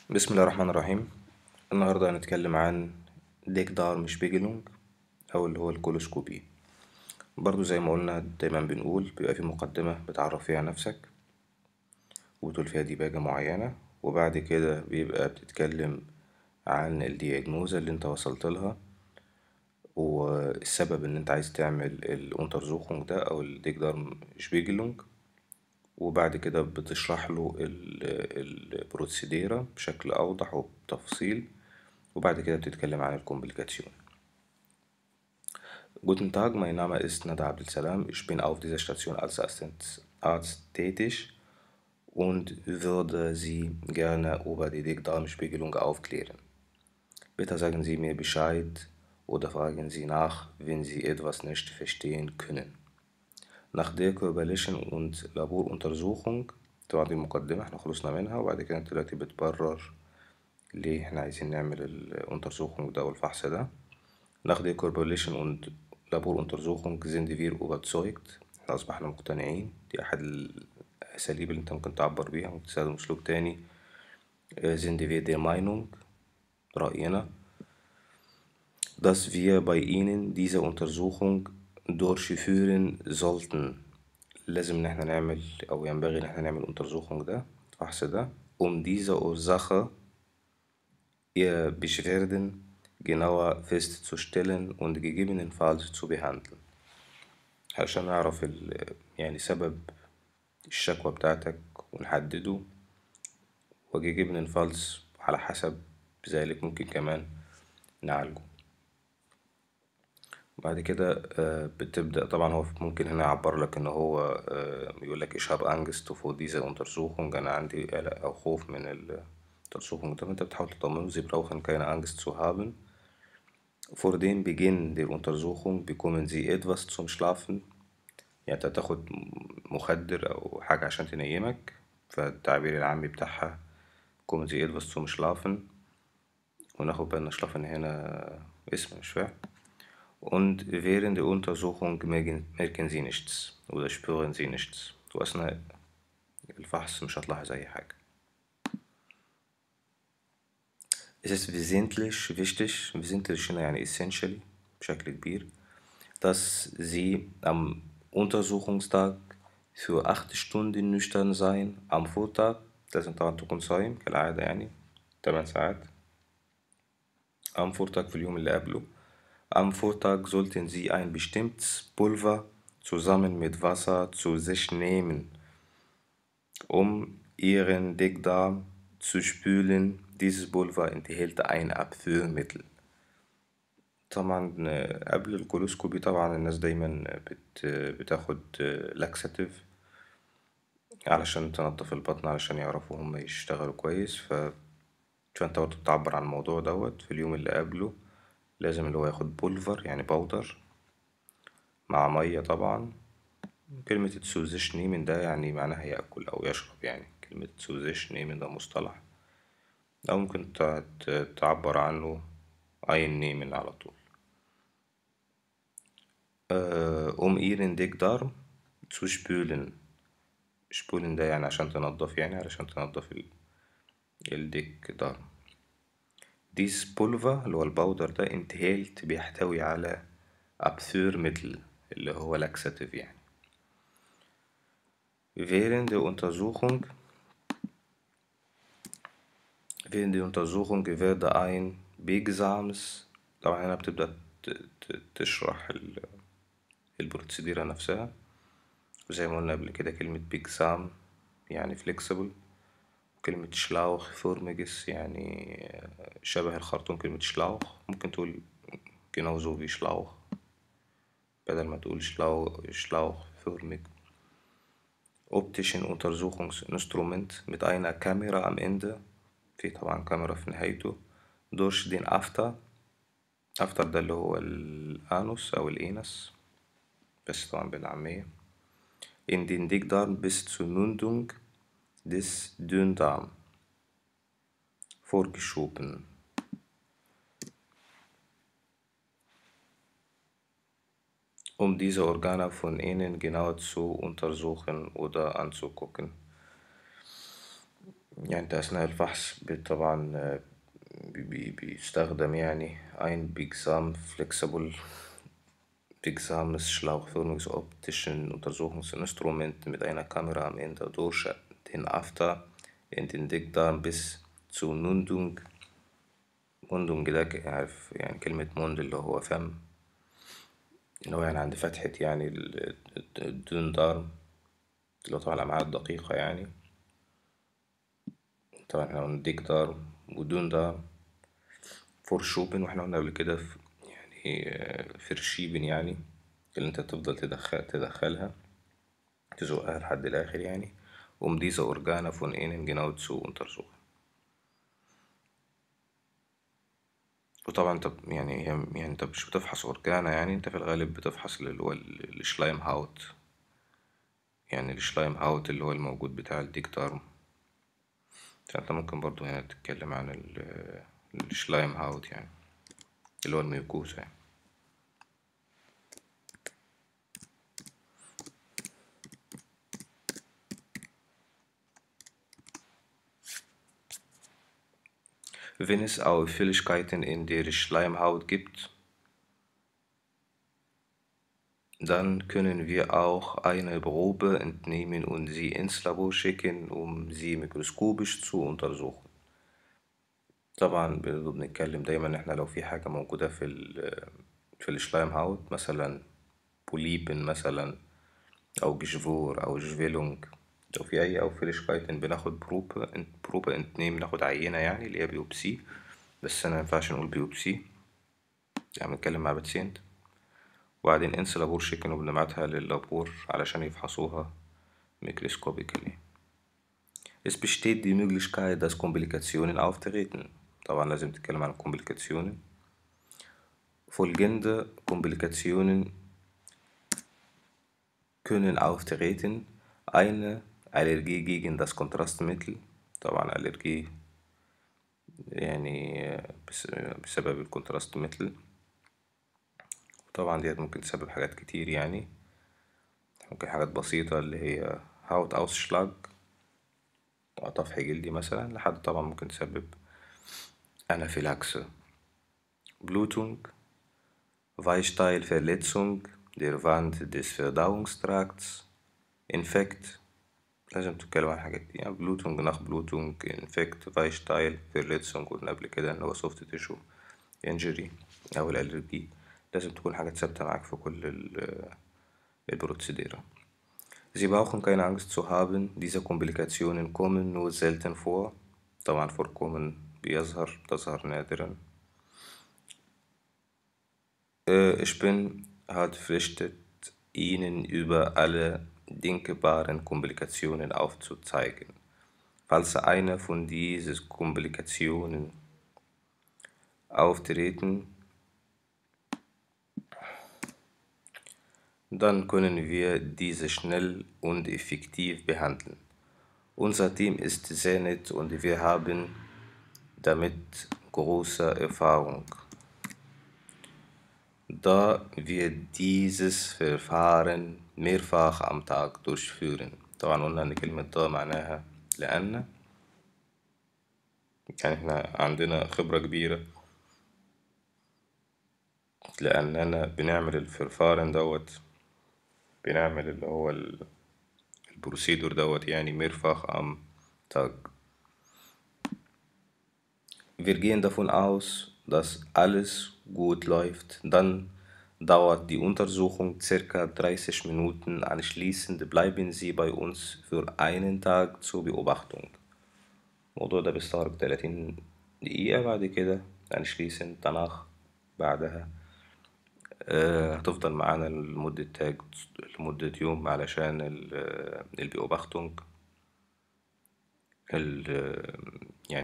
بسم الله الرحمن الرحيم النهاردة هنتكلم عن ديك دار مش بيجلونج أو اللي هو الكولوسكوبي برضو زي ما قلنا دايما بنقول بيبقى في مقدمة بتعرف فيها نفسك وبتقول فيها ديباجة معينة وبعد كده بيبقى بتتكلم عن الدياجنوزة اللي انت وصلت لها والسبب ان انت عايز تعمل الأونترزوخونج ده أو الديك دار شبيجلونج وبعد كده بتشرح له البروسيديرا بشكل أوضح وبتفصيل وبعد كده بتتكلم عن الكومبليكاتيون Guten Tag, mein Name ist Nada Abdel Ich bin auf dieser Station als Assistenzarzt tätig und würde Sie gerne über die Dickdarmspiegelung aufklären. Bitte sagen Sie mir Bescheid oder fragen Sie nach, wenn Sie etwas nicht verstehen können. nach der Correlation und Laboruntersuchung طبعا دي المقدمة احنا خلصنا منها وبعد كده انت دلوقتي بتبرر ليه احنا عايزين نعمل الانترسوخونج ده والفحص ده nach der Correlation und Laboruntersuchung sind wir überzeugt احنا أصبحنا مقتنعين دي أحد الأساليب اللي انت ممكن تعبر بيها ممكن تستخدم أسلوب تاني sind wir der Meinung رأينا dass wir bei Ihnen diese Untersuchung durchführen sollten لازم إن احنا نعمل أو ينبغي إن احنا نعمل Untersuchung ده الفحص ده um diese Ursache ihr Beschwerden genauer festzustellen und gegebenenfalls zu behandeln عشان نعرف يعني سبب الشكوى بتاعتك ونحدده وجيجيبننفالز على حسب ذلك ممكن كمان نعالجه بعد كده بتبدأ طبعا هو ممكن هنا يعبر لك ان هو يقول لك ich habe Angst vor dieser Untersuchung انا عندي قلق او خوف من الترسوخung ده فانت بتحاول تطمنه sie brauchen keine Angst zu haben vor dem Beginn der Untersuchung bekommen sie etwas zum Schlafen يعني انت تاخد مخدر او حاجة عشان تنيمك فالتعبير العامي بتاعها bekommen sie etwas zum Schlafen وناخد بالنا schlafen هنا اسم مش فاهم und während der Untersuchung merken sie nichts oder spüren sie nichts وأثناء الفحص مش هتلاحظ أي حاجة Es ist wesentlich wichtig, wesentlich هنا يعني essentially بشكل كبير dass Sie am Untersuchungstag für acht Stunden nüchtern sein am Vortag لازم طبعا تكون صايم كالعادة يعني تمن ساعات am Vortag في اليوم اللي قبله Am Vortag sollten Sie ein bestimmtes Pulver zusammen mit Wasser zu sich nehmen, um Ihren Dickdarm zu spülen. Dieses Pulver enthält ein Abführmittel. طبعا قبل الكولوسكوبي طبعا الناس دايما بت بتاخد لاكساتيف علشان تنظف البطن علشان يعرفوا هم يشتغلوا كويس ف فانت برضه بتعبر عن الموضوع دوت في اليوم اللي قبله لازم اللي هو ياخد بولفر يعني باودر مع مية طبعا كلمة تسوزش نيمن ده يعني معناها يأكل أو يشرب يعني كلمة تسوزش نيمن ده مصطلح أو ممكن تعبر عنه أين نيمن على طول أم إيرن ديك دارم zu spülen spülen ده يعني عشان تنضف يعني علشان تنضف الديك دارم ديس بولفا اللي هو الباودر ده انتهالت بيحتوي على أبثور مثل اللي هو لاكساتيف يعني während der Untersuchung während der Untersuchung werde ein بيجزامس طبعا هنا بتبدأ تشرح البروسيديرا نفسها وزي ما قلنا قبل كده كلمة بيجزام يعني فليكسبل كلمة شلاوخ فورمجس يعني شبه الخرطوم كلمة شلاوخ ممكن تقول genauso wie شلاوخ بدل ما تقول شلاو شلاوخ فورمig optischen Untersuchungsinstrument mit einer Kamera am Ende في طبعا كاميرا في نهايته durch den After أفتر ده اللي هو الأنوس أو الإينس بس طبعا بالعامية in den Dickdarm bis zur Mündung des Dünndarm vorgeschoben. Um diese Organe von innen genau zu untersuchen oder anzugucken. يعني انت أثناء الفحص طبعا بيستخدم يعني ein Bixam Flexible Examensschlauchführungsuntersuchungsinstrument mit einer Kamera am Ende durch den After in den Dickdarm bis zur Mundung مندم ده عارف يعني كلمة مند اللي هو فم اللي هو يعني عند فتحة يعني الدون دارم اللي هو طبعا الأمعاء الدقيقة يعني طبعا احنا قلنا ديك دارم ودون دارم فورشوبن واحنا قلنا قبل كده يعني فرشيبن يعني اللي انت تفضل تدخل تدخلها تزقها لحد الآخر يعني um diese Organe von innen genau zu untersuchen وطبعا انت يعني هي يعني انت مش بتفحص أورجانا يعني انت في الغالب بتفحص اللي هو الشلايم هاوت يعني الشلايم هاوت اللي هو الموجود بتاع الديكتارم فانت ممكن برضو هنا تتكلم عن الشلايم هاوت يعني اللي هو الميوكوزا يعني. Wenn es Auffälligkeiten in der Schleimhaut gibt, dann können wir auch eine Probe entnehmen und sie ins Labor schicken, um sie mikroskopisch zu untersuchen. طبعا بنتكلم دايما ان احنا لو في حاجة موجودة في ال في الشلايم هاوت مثلا بوليبن مثلا او جشفور او جفيلونج لو في اي او فيليشكايتن بناخد بروبا بروبا انتنين بناخد عينة يعني اللي هي بيوبسي بس انا مينفعش نقول بيوبسي يعني بنتكلم مع باتسينت وبعدين انس لابور شيكن وبنبعتها لللابور علشان يفحصوها ميكروسكوبيكالي Es besteht die Möglichkeit, dass Komplikationen auftreten. طبعا لازم تتكلم عن Komplikationen. Folgende Komplikationen können auftreten. Eine Allergie gegen das Kontrastmittel طبعا ألرجي يعني بسبب الكونتراست طبعا ديت ممكن تسبب حاجات كتير يعني ممكن حاجات بسيطة اللي هي هاوت أوسشلاج طفح جلدي مثلا لحد طبعا ممكن تسبب أنافيلاكس Blutung Weichteilverletzung der Wand des Verdauungstrakts Infekt لازم تتكلم عن الحاجات دي يعني بلوتونج ناخ بلوتونج انفكت فايشتايل فيرليتسونج قلنا قبل كده ان هو سوفت تيشو انجري او الالرجي لازم تكون حاجات ثابتة معاك في كل البروتسيديرا Sie brauchen keine Angst zu haben, diese Komplikationen kommen nur selten vor. طبعا vorkommen بيظهر تظهر نادرا. Ich bin verpflichtet, Ihnen über alle denkbaren Komplikationen aufzuzeigen. Falls eine von diesen Komplikationen auftreten, dann können wir diese schnell und effektiv behandeln. Unser Team ist sehr nett und wir haben damit große Erfahrung. Da wir dieses Verfahren mehrfach am Tag durchführen. طبعا قلنا إن كلمة دا معناها لأن يعني إحنا عندنا خبرة كبيرة لأننا بنعمل الفرفارن دوت بنعمل اللي هو البروسيدور دوت يعني mehrfach am Tag. Wir gehen davon aus, dass alles gut läuft, dann dauert die Untersuchung circa 30 Minuten. Anschließend bleiben Sie bei uns für einen Tag zur Beobachtung. الموضوع ده بيستغرق 30 دقيقة بعد كده anschließend danach بعدها هتفضل معانا لمدة تاج لمدة يوم علشان البيوباختونج يعني